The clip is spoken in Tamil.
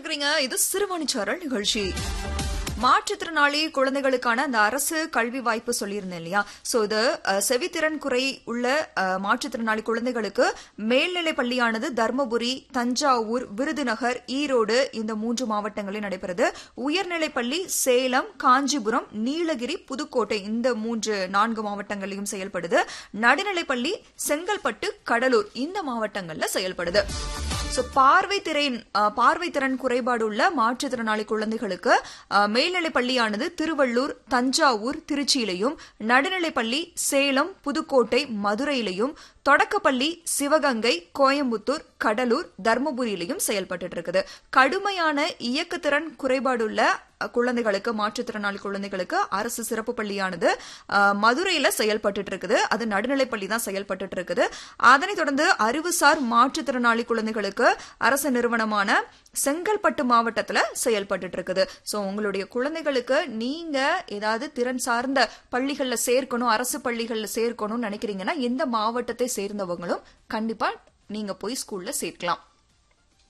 இருக்கிறீங்க இது சிறுவாணிச்சாரல் நிகழ்ச்சி மாற்றுத்திறனாளி குழந்தைகளுக்கான அந்த அரசு கல்வி வாய்ப்பு சொல்லியிருந்தேன் இல்லையா சோ இது அஹ், செவித்திறன் குறை உள்ள அஹ், மாற்றுத்திறனாளி குழந்தைகளுக்கு மேல்நிலை பள்ளியானது தர்மபுரி தஞ்சாவூர் விருதுநகர் ஈரோடு இந்த மூன்று மாவட்டங்களில் நடைபெறுது உயர்நிலை பள்ளி சேலம் காஞ்சிபுரம் நீலகிரி புதுக்கோட்டை இந்த மூன்று நான்கு மாவட்டங்களிலும் செயல்படுது நடுநிலைப்பள்ளி செங்கல்பட்டு கடலூர் இந்த மாவட்டங்கள்ல செயல்படுது சோ பார்வை திறன் பார்வை திறன் குறைபாடு உள்ள மாற்றுத்திறனாளி குழந்தைகளுக்கு அஹ், மேல்நிலைப் பள்ளியானது திருவள்ளூர் தஞ்சாவூர் திருச்சியிலையும் நடுநிலைப் பள்ளி சேலம் புதுக்கோட்டை மதுரையிலையும் தொடக்கப்பள்ளி சிவகங்கை கோயம்புத்தூர் கடலூர் தர்மபுரியிலையும் செயல்பட்டு இருக்குது கடுமையான இயக்கத்திறன் குறைபாடுள்ள அஹ், குழந்தைகளுக்கு மாற்றுத்திறனாளி குழந்தைகளுக்கு அரசு சிறப்பு பள்ளியானது அஹ், மதுரையில செயல்பட்டு இருக்குது அது நடுநிலைப் பள்ளி தான் செயல்பட்டு இருக்குது அதனைத் தொடர்ந்து அறிவுசார் மாற்றுத்திறனாளி குழந்தைகளுக்கு அரசு நிறுவனமான செங்கல்பட்டு மாவட்டத்துல செயல்பட்டு இருக்குது சோ உங்களுடைய குழந்தைகளுக்கு நீங்க ஏதாவது திறன் சார்ந்த பள்ளிகள்ல சேர்க்கணும் அரசு பள்ளிகள்ல சேர்க்கணும்னு நினைக்கிறீங்கன்னா எந்த மாவட்டத்தை சேர்ந்தவங்களும் கண்டிப்பா நீங்க போய் ஸ்கூல்ல சேர்க்கலாம்